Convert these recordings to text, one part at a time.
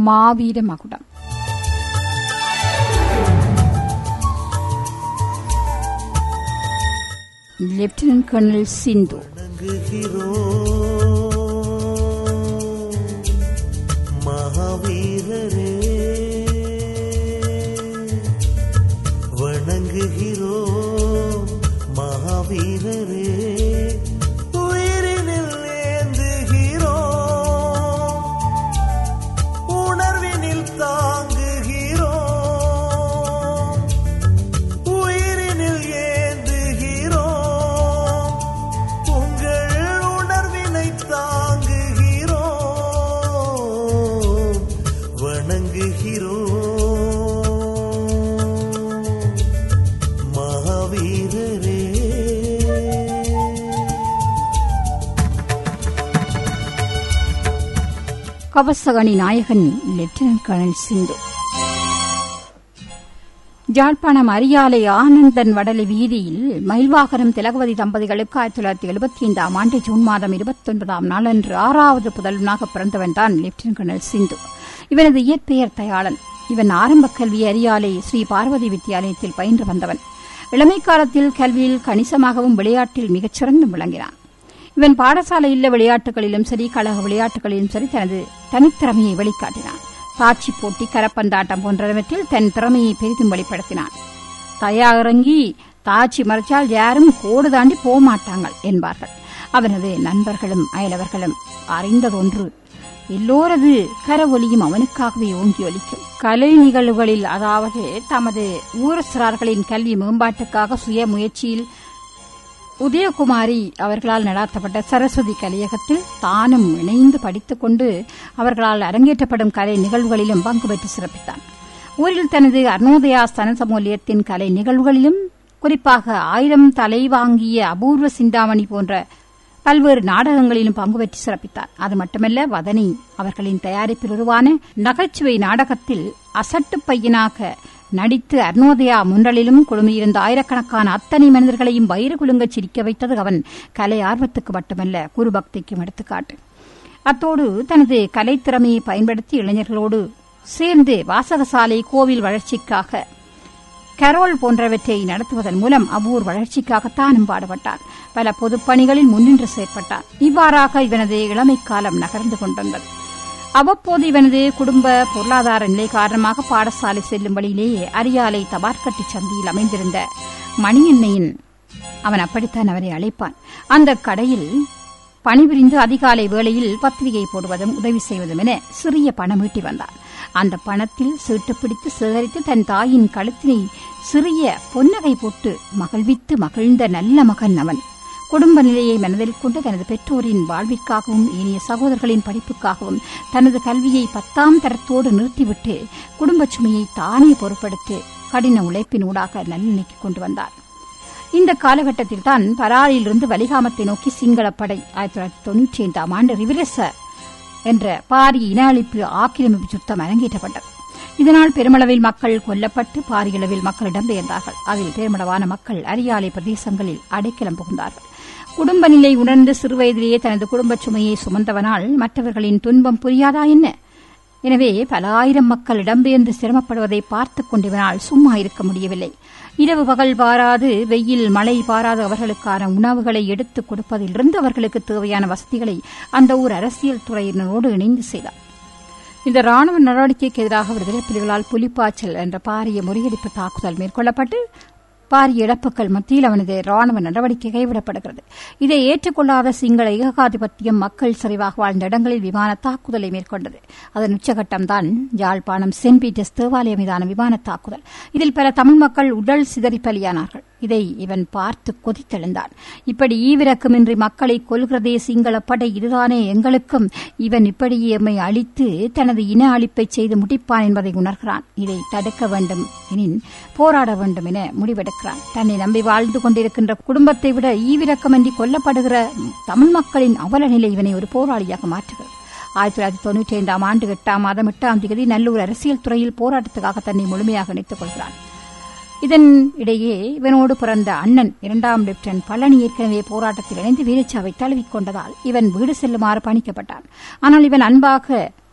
மாவீர மகுடம் lieutenant colonel சிந்து மகாவீரரே வணங்குகிறோ மகாவீரரே உயிரினில் ஏந்துகிறோ உணர்வினில் தாங்குகிறோ உயிரினில் ஏந்துகிறோ உங்கள் உணர்வினை தாங்குகிறோ வணங்குகிறோ மகாவீரரே கவசகணி நாயகன் லெப்டினன்ட் கர்னல் சிந்து ஜாழ்ப்பாணம் அரியாலை ஆனந்தன் வடலி வீதியில் மயில்வாகரம் திலகவதி தம்பதிகளுக்கு ஆயிரத்தி தொள்ளாயிரத்தி எழுபத்தி ஐந்தாம் ஆண்டு ஜூன் மாதம் இருபத்தொன்பதாம் நாளன்று ஆறாவது புதல்வனாக பிறந்தவன் தான் லெப்டினன்ட் கர்னல் சிந்து இவனது இயற்பெயர் தயாளன் இவன் ஆரம்ப கல்வி அரியாலை ஸ்ரீ பார்வதி வித்தியாலயத்தில் பயின்று வந்தவன் இளமை காலத்தில் கல்வியில் கணிசமாகவும் விளையாட்டில் மிகச்சிறந்து விளங்கினான் இவன் பாடசாலை இல்ல விளையாட்டுகளிலும் சரி கழக விளையாட்டுகளிலும் சரி தனது தனித்திறமையை வெளிக்காட்டினான் காட்சி போட்டி கரப்பந்தாட்டம் போன்றவற்றில் தன் திறமையை பெரிதும் வெளிப்படுத்தினான் தயா இறங்கி தாச்சி மறைச்சால் யாரும் கோடு தாண்டி போக மாட்டாங்கள் என்பார்கள் அவனது நண்பர்களும் அயலவர்களும் அறிந்ததொன்று எல்லோரது கரவொலியும் அவனுக்காகவே ஓங்கி ஒலிக்கும் கலை நிகழ்வுகளில் அதாவது தமது ஊரசிறார்களின் கல்வி மேம்பாட்டுக்காக சுய முயற்சியில் உதயகுமாரி அவர்களால் நடாத்தப்பட்ட சரஸ்வதி கலையகத்தில் தானும் இணைந்து படித்துக் கொண்டு அவர்களால் அரங்கேற்றப்படும் கலை நிகழ்வுகளிலும் பங்கு பெற்று சிறப்பித்தான் ஊரில் தனது அருணோதயா ஸ்தன சமூலியத்தின் கலை நிகழ்வுகளிலும் குறிப்பாக ஆயிரம் தலை வாங்கிய அபூர்வ சிந்தாமணி போன்ற பல்வேறு நாடகங்களிலும் பங்கு பெற்று சிறப்பித்தார் அது மட்டுமல்ல வதனி அவர்களின் தயாரிப்பில் உருவான நகைச்சுவை நாடகத்தில் அசட்டு பையனாக நடித்து அருணோதயா முன்றலிலும் குழுமியிருந்த ஆயிரக்கணக்கான அத்தனை மனிதர்களையும் வயிறு குலுங்கச் சிரிக்க வைத்தது அவன் கலை ஆர்வத்துக்கு மட்டுமல்ல குருபக்திக்கும் எடுத்துக்காட்டு அத்தோடு தனது கலைத்திறமையை பயன்படுத்தி இளைஞர்களோடு சேர்ந்து வாசகசாலை கோவில் வளர்ச்சிக்காக கரோல் போன்றவற்றை நடத்துவதன் மூலம் அவ்வூர் வளர்ச்சிக்காகத்தானும் பாடுபட்டார் பல பொதுப்பணிகளில் முன்னின்று செயற்பட்டார் இவ்வாறாக இவனது இளமை காலம் நகர்ந்து கொண்டிருந்தது அவ்வப்போது இவனது குடும்ப பொருளாதார நிலை காரணமாக பாடசாலை செல்லும் வழியிலேயே அரியாலை தபார்கட்டி சந்தியில் அமைந்திருந்த மணியன்னையின் அவன் அப்படித்தான் அவரை அழைப்பான் அந்த கடையில் பணிபுரிந்து அதிகாலை வேளையில் பத்திரிகை போடுவதும் உதவி செய்வதும் என சிறிய பணம் ஈட்டி வந்தார் அந்த பணத்தில் சீட்டு பிடித்து சேகரித்து தன் தாயின் கழுத்தினை சிறிய பொன்னகை போட்டு மகிழ்வித்து மகிழ்ந்த நல்ல மகன் அவன் குடும்ப நிலையை மனதில் கொண்டு தனது பெற்றோரின் வாழ்விற்காகவும் ஏனைய சகோதரர்களின் படிப்புக்காகவும் தனது கல்வியை பத்தாம் தரத்தோடு நிறுத்திவிட்டு குடும்பச் சுமையை தானே பொறுப்படுத்தி கடின உழைப்பின் ஊடாக நல்லிணைக்கு கொண்டு வந்தார் இந்த காலகட்டத்தில் தான் பராரிலிருந்து வலிகாமத்தை நோக்கி சிங்களப்படை ஆயிரத்தி தொள்ளாயிரத்தி தொன்னூற்றி ஐந்தாம் ஆண்டு ரிவிரச என்ற பாரிய இன அழிப்பு ஆக்கிரமிப்பு சுத்தம் அரங்கேற்றப்பட்டது இதனால் பெருமளவில் மக்கள் கொல்லப்பட்டு பாரியளவில் மக்கள் இடம்பெயர்ந்தார்கள் அதில் பெருமளவான மக்கள் அரியாலை பிரதேசங்களில் அடைக்கலம் புகுந்தார்கள் குடும்ப நிலை உணர்ந்து சிறுவயதிலேயே தனது குடும்பச் சுமையை சுமந்தவனால் மற்றவர்களின் துன்பம் புரியாதா என்ன எனவே பல ஆயிரம் மக்கள் இடம்பெயர்ந்து சிரமப்படுவதை பார்த்துக் கொண்டிவனால் சும்மா இருக்க முடியவில்லை இரவு பகல் பாராது வெயில் மழை பாராது அவர்களுக்கான உணவுகளை எடுத்துக் கொடுப்பதிலிருந்து அவர்களுக்கு தேவையான வசதிகளை அந்த ஊர் அரசியல் துறையினரோடு இணைந்து செய்தார் இந்த ராணுவ நடவடிக்கைக்கு எதிராக விடுதலை புலிகளால் புலிப்பாய்ச்சல் என்ற பாரிய முறியடிப்பு தாக்குதல் மேற்கொள்ளப்பட்டு பாரிய இழப்புகள் மத்தியில் அவனது ராணுவ நடவடிக்கை கைவிடப்படுகிறது இதை ஏற்றுக்கொள்ளாத சிங்கள ஏகாதிபத்தியம் மக்கள் சரிவாக வாழ்ந்த இடங்களில் விமான தாக்குதலை மேற்கொண்டது அதன் உச்சகட்டம்தான் யாழ்ப்பாணம் சென்ட் பீட்டர்ஸ் தேவாலய மீதான விமான தாக்குதல் இதில் பல தமிழ் மக்கள் உடல் சிதறி பலியானார்கள் இதை இவன் பார்த்து கொதித்தெழுந்தான் இப்படி ஈவிரக்கமின்றி மக்களை கொல்கிறதே சிங்கள படை இதுதானே எங்களுக்கும் இவன் இப்படியே எம்மை அழித்து தனது இன அழிப்பை செய்து முடிப்பான் என்பதை உணர்கிறான் இதை தடுக்க வேண்டும் எனின் போராட வேண்டும் என முடிவெடுக்கிறான் தன்னை நம்பி வாழ்ந்து கொண்டிருக்கின்ற குடும்பத்தை விட ஈவிரக்கமின்றி கொல்லப்படுகிற தமிழ் மக்களின் அவல நிலை இவனை ஒரு போராளியாக மாற்றுகிறது ஆயிரத்தி தொள்ளாயிரத்தி தொன்னூற்றி ஐந்தாம் ஆண்டு எட்டாம் மாதம் எட்டாம் தேதி நல்லூர் அரசியல் துறையில் போராட்டத்துக்காக தன்னை முழுமையாக இணைத்துக் கொள்கிறான் இதன் இடையே இவனோடு பிறந்த அண்ணன் இரண்டாம் லெப்டினன்ட் பழனி ஏற்கனவே போராட்டத்தில் இணைந்து வீரச்சாவை தழுவிக் கொண்டதால் இவன் வீடு செல்லுமாறு பணிக்கப்பட்டான் ஆனால் இவன் அன்பாக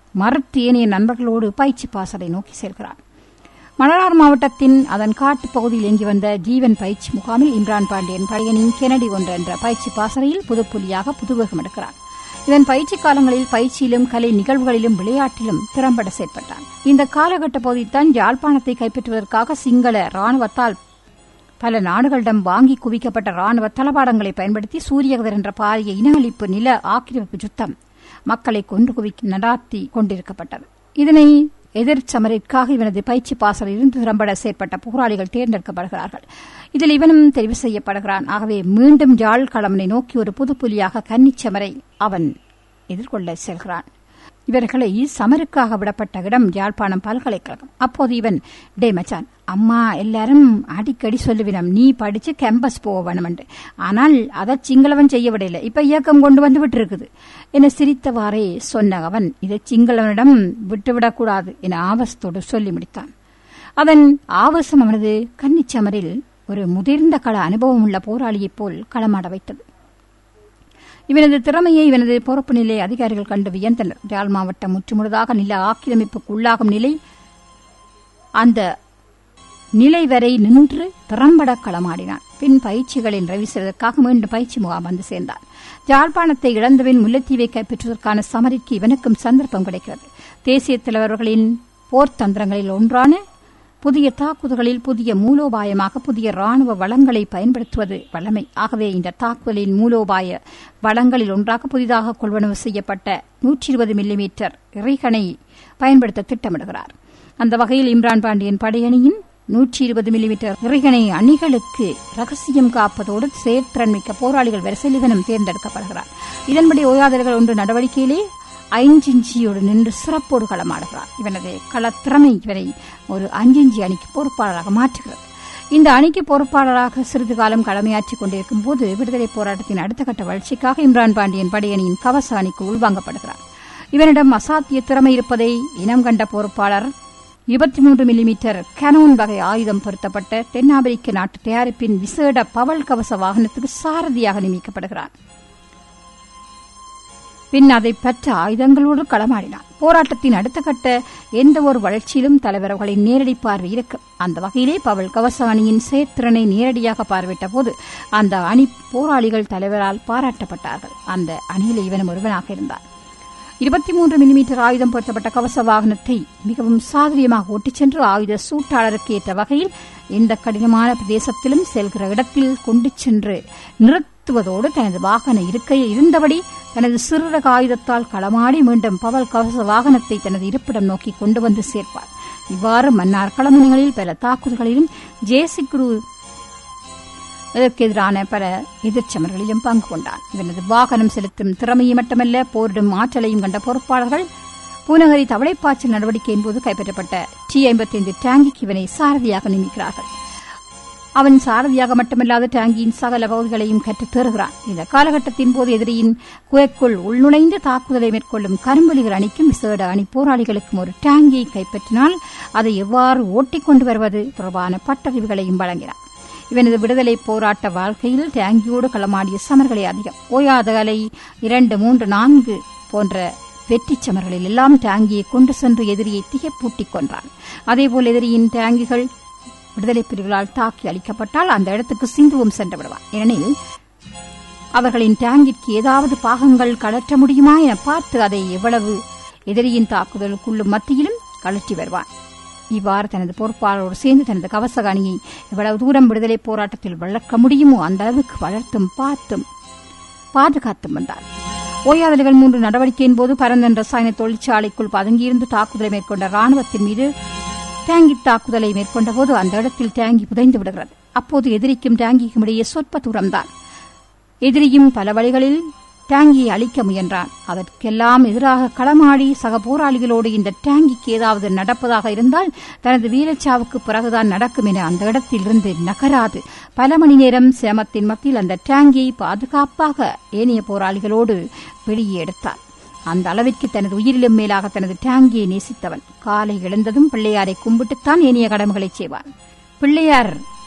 மறுத்து ஏனைய நண்பர்களோடு பயிற்சி பாசறை நோக்கி செல்கிறான் மணலார் மாவட்டத்தின் அதன் காட்டு பகுதியில் இயங்கி வந்த ஜீவன் பயிற்சி முகாமில் இம்ரான் பாண்டியன் படையனின் கெனடி ஒன்று என்ற பயிற்சி பாசறையில் புதுப்புலியாக புதுவேகம் எடுக்கிறார் இதன் பயிற்சி காலங்களில் பயிற்சியிலும் கலை நிகழ்வுகளிலும் விளையாட்டிலும் திறம்பட செயற்பட்டான் இந்த காலகட்ட பகுதித்தான் யாழ்ப்பாணத்தை கைப்பற்றுவதற்காக சிங்கள ராணுவத்தால் பல நாடுகளிடம் வாங்கி குவிக்கப்பட்ட ராணுவ தளபாடங்களை பயன்படுத்தி சூரியகதர் என்ற பாரிய இன அழிப்பு நில ஆக்கிரமிப்பு யுத்தம் மக்களை கொன்று குவிக்க நடாத்தி கொண்டிருக்கப்பட்டது இதனை எதிர்ச்சமரிற்காக இவனது பயிற்சி பாசலில் இருந்து திறம்பட செயற்பட்ட போராளிகள் தேர்ந்தெடுக்கப்படுகிறார்கள் இதில் இவனும் தெரிவு செய்யப்படுகிறான் ஆகவே மீண்டும் யாழ் களமனை நோக்கி ஒரு புதுப்புலியாக கன்னிச்சமரை அவன் எதிர்கொள்ள செல்கிறான் இவர்களை சமருக்காக விடப்பட்ட இடம் யாழ்ப்பாணம் பல்கலைக்கழகம் அப்போது இவன் டே மச்சான் அம்மா எல்லாரும் அடிக்கடி சொல்லுவினம் நீ படிச்சு கேம்பஸ் போக வேணுமென்று ஆனால் அதை சிங்களவன் செய்ய விடையில இப்ப இயக்கம் கொண்டு வந்து விட்டு இருக்குது என சிரித்தவாறே சொன்ன அவன் இதை சிங்களவனிடம் விட்டுவிடக்கூடாது என ஆவசத்தோடு சொல்லி முடித்தான் அதன் ஆவேசம் அவனது கன்னிச்சமரில் ஒரு முதிர்ந்த கள அனுபவம் உள்ள போராளியைப் போல் களமாட வைத்தது இவனது திறமையை இவனது பொறுப்பு நிலை அதிகாரிகள் கண்டு வியந்தனர் யாழ் மாவட்டம் முற்றுமுழுதாக நில ஆக்கிரமிப்புக்கு உள்ளாகும் நிலை அந்த நிலை வரை நின்று திறம்பட களமாடினான் பின் பயிற்சிகளின் நிறைவு செய்வதற்காக மீண்டும் பயிற்சி முகாம் வந்து சேர்ந்தான் யாழ்ப்பாணத்தை இழந்தபின் முல்லைத்தீவை கைப்பற்றுவதற்கான சமரிக்கு இவனுக்கும் சந்தர்ப்பம் கிடைக்கிறது தேசிய தலைவர்களின் போர் தந்திரங்களில் ஒன்றான புதிய தாக்குதல்களில் புதிய மூலோபாயமாக புதிய ராணுவ வளங்களை பயன்படுத்துவது வல்லமை ஆகவே இந்த தாக்குதலின் மூலோபாய வளங்களில் ஒன்றாக புதிதாக கொள்வனவு செய்யப்பட்ட நூற்றி இருபது மில்லிமீட்டர் இறைகணை பயன்படுத்த திட்டமிடுகிறார் அந்த வகையில் இம்ரான் பாண்டியன் படையணியின் நூற்றி இருபது மில்லிமீட்டர் இறைகணை அணிகளுக்கு ரகசியம் காப்பதோடு செயற்திறன் மிக்க போராளிகள் வரிசையில் இவனும் தேர்ந்தெடுக்கப்படுகிறார் இதன்படி ஓயாதல்கள் ஒன்று நடவடிக்கையிலே ஐஞ்சிஞ்சியோடு நின்று சிறப்போடு களமாடுகிறார் இவனது களத்திறமை இவரை ஒரு அஞ்சிஞ்சி அணிக்கு பொறுப்பாளராக மாற்றுகிறது இந்த அணிக்கு பொறுப்பாளராக சிறிது காலம் கடமையாற்றிக் கொண்டிருக்கும் போது விடுதலை போராட்டத்தின் அடுத்த கட்ட வளர்ச்சிக்காக இம்ரான் பாண்டியன் படையணியின் கவச அணிக்கு உள்வாங்கப்படுகிறார் இவனிடம் அசாத்திய திறமை இருப்பதை இனம் கண்ட பொறுப்பாளர் இருபத்தி மூன்று மில்லிமீட்டர் கனோன் வகை ஆயுதம் பொருத்தப்பட்ட தென்னாப்பிரிக்க நாட்டு தயாரிப்பின் விசேட பவல் கவச வாகனத்துக்கு சாரதியாக நியமிக்கப்படுகிறார் பின் அதை பெற்ற ஆயுதங்களோடு களமாடினார் போராட்டத்தின் அடுத்த கட்ட எந்த ஒரு வளர்ச்சியிலும் தலைவர்களின் நேரடி பார்வை இருக்கும் அந்த வகையிலே பவல் கவச அணியின் செயற்திறனை நேரடியாக பார்வையிட்ட போது அந்த அணி போராளிகள் தலைவரால் பாராட்டப்பட்டார்கள் அந்த அணியில் இவனும் ஒருவனாக இருந்தார் இருபத்தி மூன்று மில்லிமீட்டர் ஆயுதம் பொருத்தப்பட்ட கவச வாகனத்தை மிகவும் சாதுரியமாக ஓட்டிச் சென்று ஆயுத சூட்டாளருக்கு ஏற்ற வகையில் எந்த கடினமான பிரதேசத்திலும் செல்கிற இடத்தில் கொண்டு சென்று நிறுத்துவதோடு தனது வாகன இருக்கையில் இருந்தபடி தனது சிறுரக ஆயுதத்தால் களமாடி மீண்டும் பவல் கவச வாகனத்தை தனது இருப்பிடம் நோக்கி கொண்டு வந்து சேர்ப்பார் இவ்வாறு மன்னார் களமணிகளில் பல தாக்குதல்களிலும் ஜேசி குரு இதற்கு எதிரான பல எதிர்ச்சமர்களிலும் பங்கு கொண்டான் இவனது வாகனம் செலுத்தும் திறமையை மட்டுமல்ல போரிடும் ஆற்றலையும் கண்ட பொறுப்பாளர்கள் பூநகரி தவளைப்பாய்ச்சல் நடவடிக்கையின் போது கைப்பற்றப்பட்ட டி ஐம்பத்தைந்து டேங்கிக்கு இவனை சாரதியாக நியமிக்கிறார்கள் அவன் சாரதியாக மட்டுமல்லாது டேங்கியின் சகல பகுதிகளையும் கற்றுத் தேறுகிறான் இந்த காலகட்டத்தின் போது எதிரியின் குகைக்குள் உள்நுழைந்து தாக்குதலை மேற்கொள்ளும் கரும்புலிகள் அணிக்கும் விசேட அணி போராளிகளுக்கும் ஒரு டேங்கியை கைப்பற்றினால் அதை எவ்வாறு ஓட்டிக்கொண்டு வருவது தொடர்பான பட்டறிவுகளையும் வழங்கினார் இவனது விடுதலை போராட்ட வாழ்க்கையில் டேங்கியோடு களமாடிய சமர்களே அதிகம் ஓயாத அலை இரண்டு மூன்று நான்கு போன்ற வெற்றிச் சமர்களில் எல்லாம் டேங்கியை கொண்டு சென்று எதிரியை திகைப்பூட்டிக் கொன்றான் அதேபோல் எதிரியின் டேங்கிகள் விடுதலை பிரிவுகளால் தாக்கி அளிக்கப்பட்டால் அந்த இடத்துக்கு சிந்துவும் சென்று விடுவார் ஏனெனில் அவர்களின் டேங்கிற்கு ஏதாவது பாகங்கள் கலற்ற முடியுமா என பார்த்து அதை எவ்வளவு எதிரியின் தாக்குதலுக்குள்ளும் மத்தியிலும் கழற்றி வருவான் இவ்வாறு தனது பொறுப்பாளரோடு சேர்ந்து தனது கவச அணியை எவ்வளவு தூரம் விடுதலை போராட்டத்தில் வளர்க்க முடியுமோ அந்த அளவுக்கு வளர்த்தும் பார்த்தும் பாதுகாத்தும் வந்தார் ஓயாதல்கள் மூன்று நடவடிக்கையின் போது பரந்தன் ரசாயன தொழிற்சாலைக்குள் பதுங்கியிருந்து தாக்குதலை மேற்கொண்ட ராணுவத்தின் மீது டேங்கி தாக்குதலை மேற்கொண்ட போது அந்த இடத்தில் டேங்கி புதைந்து விடுகிறது அப்போது எதிரிக்கும் டேங்கிக்கும் இடையே சொற்ப தூரம்தான் எதிரியும் பல வழிகளில் டேங்கியை அழிக்க முயன்றான் அதற்கெல்லாம் எதிராக களமாடி சக போராளிகளோடு இந்த டேங்கிக்கு ஏதாவது நடப்பதாக இருந்தால் தனது வீரச்சாவுக்கு பிறகுதான் நடக்கும் என அந்த இடத்தில் இருந்து நகராது பல மணி நேரம் சிரமத்தின் மத்தியில் அந்த டேங்கியை பாதுகாப்பாக ஏனைய போராளிகளோடு வெளியே எடுத்தார் அந்த அளவிற்கு தனது உயிரிலும் மேலாக தனது டேங்கியை நேசித்தவன் காலை எழுந்ததும் பிள்ளையாரை கும்பிட்டுத்தான் ஏனைய கடமைகளை செய்வான் பிள்ளையார்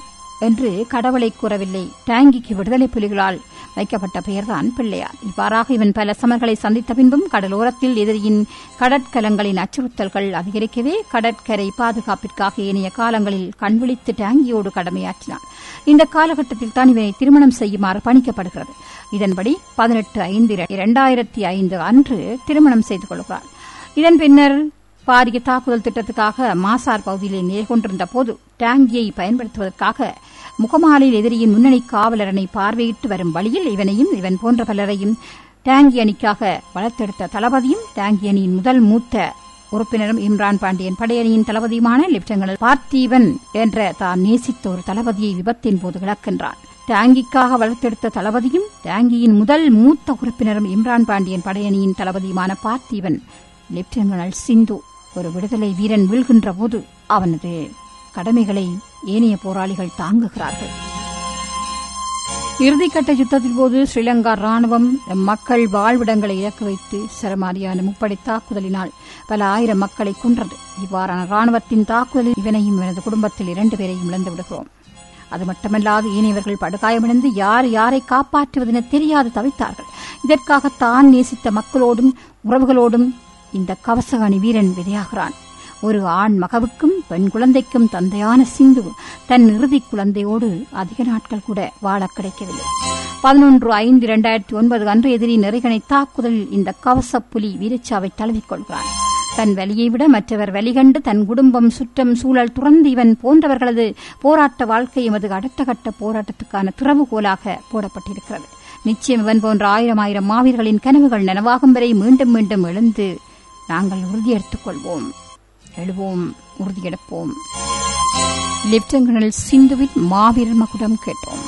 என்று கடவுளை கூறவில்லை டாங்கிக்கு விடுதலை புலிகளால் வைக்கப்பட்ட பெயர்தான் பிள்ளையார் இவ்வாறாக இவன் பல சமர்களை சந்தித்த பின்பும் கடலோரத்தில் எதிரியின் கடற்கலங்களின் அச்சுறுத்தல்கள் அதிகரிக்கவே கடற்கரை பாதுகாப்பிற்காக ஏனைய காலங்களில் கண்விழித்து டாங்கியோடு கடமையாற்றினான் இந்த காலகட்டத்தில் தான் இவனை திருமணம் செய்யுமாறு பணிக்கப்படுகிறது இதன்படி பதினெட்டு ஐந்து இரண்டாயிரத்தி ஐந்து அன்று திருமணம் செய்து கொள்கிறார் இதன் பின்னர் பாரிய தாக்குதல் திட்டத்துக்காக மாசார் பகுதியிலே நேர்கொண்டிருந்த போது டாங்கியை பயன்படுத்துவதற்காக முகமாலில் எதிரியின் முன்னணி காவலரனை பார்வையிட்டு வரும் வழியில் இவனையும் இவன் போன்ற பலரையும் டாங்கி அணிக்காக வளர்த்தெடுத்த தளபதியும் டாங்கி அணியின் முதல் மூத்த உறுப்பினரும் இம்ரான் பாண்டியன் படையணியின் தளபதியுமான லெப்டினல் பார்த்தீவன் என்ற தான் நேசித்த ஒரு தளபதியை விபத்தின் போது இழக்கின்றான் டாங்கிக்காக வளர்த்தெடுத்த தளபதியும் டாங்கியின் முதல் மூத்த உறுப்பினரும் இம்ரான் பாண்டியன் படையணியின் தளபதியுமான பார்த்தீவன் லெப்டினல் சிந்து ஒரு விடுதலை வீரன் வீழ்கின்ற போது அவனது கடமைகளை ஏனைய போராளிகள் தாங்குகிறார்கள் இறுதிக்கட்ட யுத்தத்தின் போது ஸ்ரீலங்கா ராணுவம் மக்கள் வாழ்விடங்களை இலக்கு வைத்து சரமாரியான முப்படை தாக்குதலினால் பல ஆயிரம் மக்களை கொன்றது இவ்வாறான ராணுவத்தின் தாக்குதலில் இவனையும் இவனது குடும்பத்தில் இரண்டு பேரையும் இழந்து விடுகிறோம் அது மட்டுமல்லாது ஏனையவர்கள் படுகாயமடைந்து யார் யாரை காப்பாற்றுவதென தெரியாது தவித்தார்கள் இதற்காக தான் நேசித்த மக்களோடும் உறவுகளோடும் இந்த கவசகாணி வீரன் விதையாகிறான் ஒரு ஆண் மகவுக்கும் பெண் குழந்தைக்கும் தந்தையான சிந்து தன் இறுதி குழந்தையோடு அதிக நாட்கள் கூட வாழ கிடைக்கவில்லை பதினொன்று ஐந்து இரண்டாயிரத்தி ஒன்பது அன்று எதிரி நெறிகனை தாக்குதலில் இந்த கவச புலி வீரச்சாவை தழுவிக்கொள்கிறான் தன் வலியை விட மற்றவர் வலிகண்டு தன் குடும்பம் சுற்றம் சூழல் துறந்து இவன் போன்றவர்களது போராட்ட வாழ்க்கை எமது அடுத்த கட்ட போராட்டத்துக்கான திறவுகோலாக போடப்பட்டிருக்கிறது நிச்சயம் இவன் போன்ற ஆயிரம் ஆயிரம் மாவீரர்களின் கனவுகள் நனவாகும் வரை மீண்டும் மீண்டும் எழுந்து நாங்கள் உறுதியெடுத்துக் கொள்வோம் எழுவோம் உறுதியெடுப்போம் லெப்டினல் சிந்துவின் மாவீரர் மகுடம் கேட்டோம்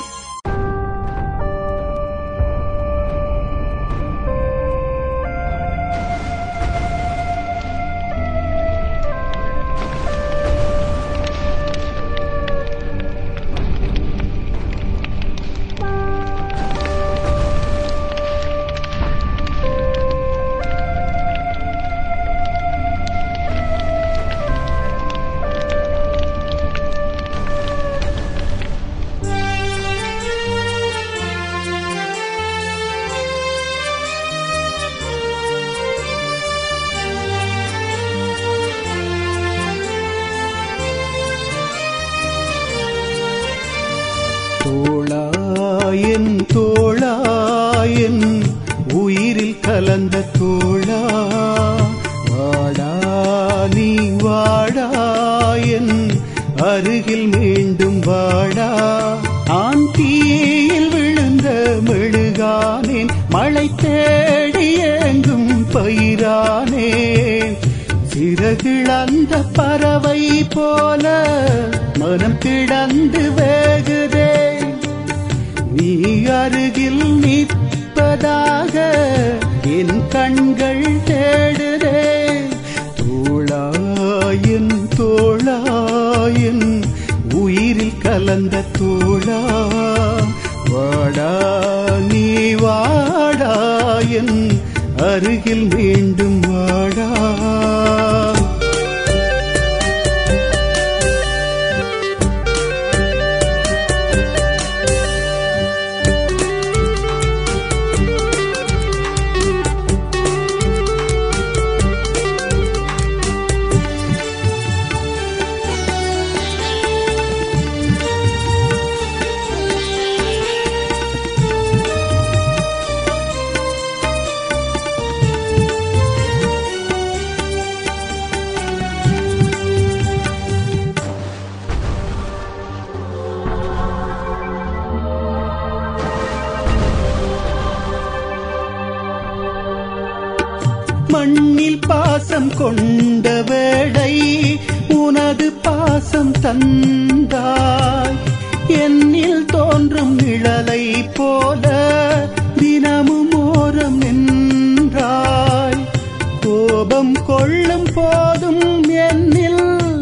தோளாயன் தோளாயன் உயிரில் கலந்த தோளா வாடா நீ வாடாயன் அருகில் மீண்டும் வாடா ஆன் தீயில் விழுந்த மெழுகானேன் மழை தேடி எங்கும் பயிரானேன் சிறகிழந்த பறவை போல மனம் கிடந்து வேகுதே நீ அருகில் நிற்பதாக என் கண்கள் தேடுதே தோளாயன் தோளாயன் உயிரில் கலந்த தோளா வாடா நீ வாடாயன் அருகில் மீண்டும் வாடா மண்ணில் பாசம் கொண்ட வேளை உனது பாசம் தந்தாய் என்னில் தோன்றும் நிழலை போல தினமும் ஓரம் நின்றாய் கோபம் கொள்ளும் போதும் என்னில்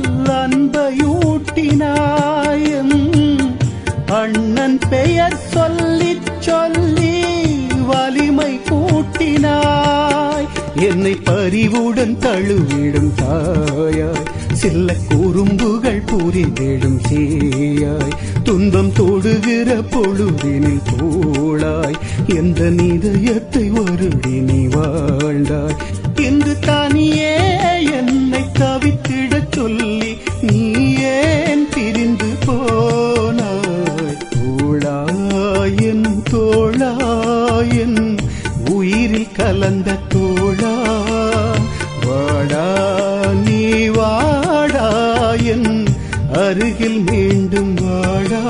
அன்பையூட்டினாய் என் அண்ணன் பெயர் சொல்லிச் சொல்லி வலிமை கூட்டினாய் என்னை பறிவுடன் தழுவிடும் தாயாய் சில்ல குறும்புகள் புரி புரிந்திடும் சீயாய் துன்பம் தொடுகிற பொழுதினில் தோளாய் எந்த நிதயத்தை வருடி நீ வாழ்ந்தாய் இன்று தானியே என்னை தவித்திடச் சொல்லி நீ ஏன் பிரிந்து போனாய் தோளாயன் தோளாயன் உயிரில் கலந்த தோழா வாடா நீ வாடாயன் அருகில் மீண்டும் வாடா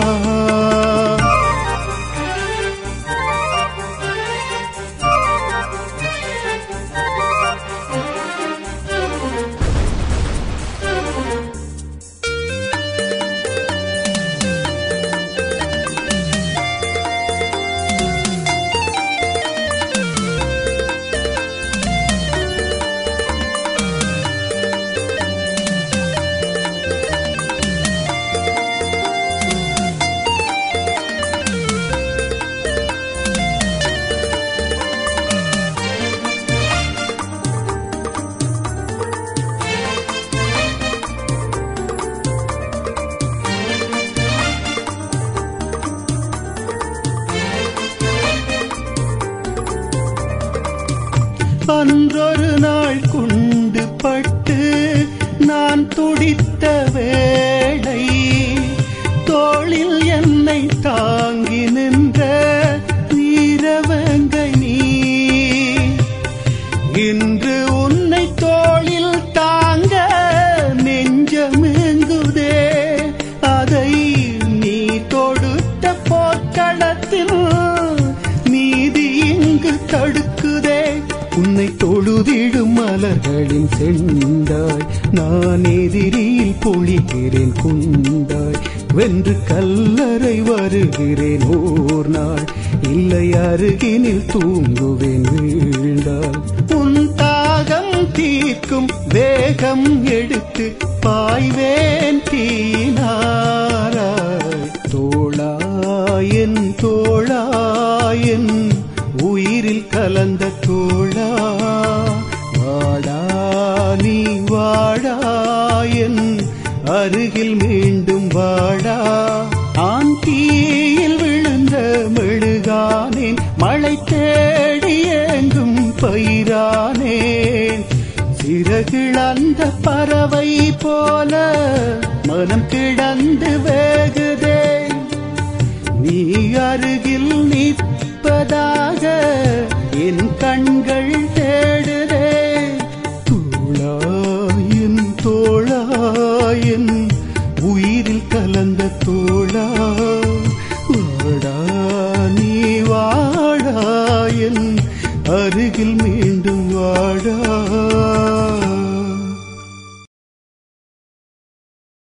அன்றொரு நாள் குண்டு பட்டு நான் துடித்த வேளை தோளில் என்னை தாங்கி நின்ற வீரவங்கை நீ இன்று உன்னை தோளில் தாங்க நெஞ்சமெங்குதே அதை நீ தொடுத்த போர்க்களத்தில் நீதி இங்கு தடுக்குதே உன்னை தொழுதிடும் மலர்களின் செண்டாய் நான் எதிரியில் பொழிகிறேன் குண்டாய் வென்று கல்லறை வருகிறேன் ஓர் நாள் இல்லை அருகினில் தூங்குவேன் வீழ்ந்தால் உன் தாகம் தீர்க்கும் வேகம் எடுத்து பாய்வேன் தீனாராய் தோளாயன் தோளாயன் உயிரில் கலந்த தோழா வாடா நீ வாடாயன் அருகில் மீண்டும் வாடா ஆன் தீயில் விழுந்த மெழுகானேன் மழை தேடி எங்கும் பயிரானேன் சிறகிழந்த பறவை போல மனம் கிடந்து வேகுதே நீ அருகில் நிற்பதாக என் கண்கள் தேடுதே தோளாயின் தோளாயின் உயிரில் கலந்த தோளா வாடா நீ வாடாயன் அருகில் மீண்டும் வாடா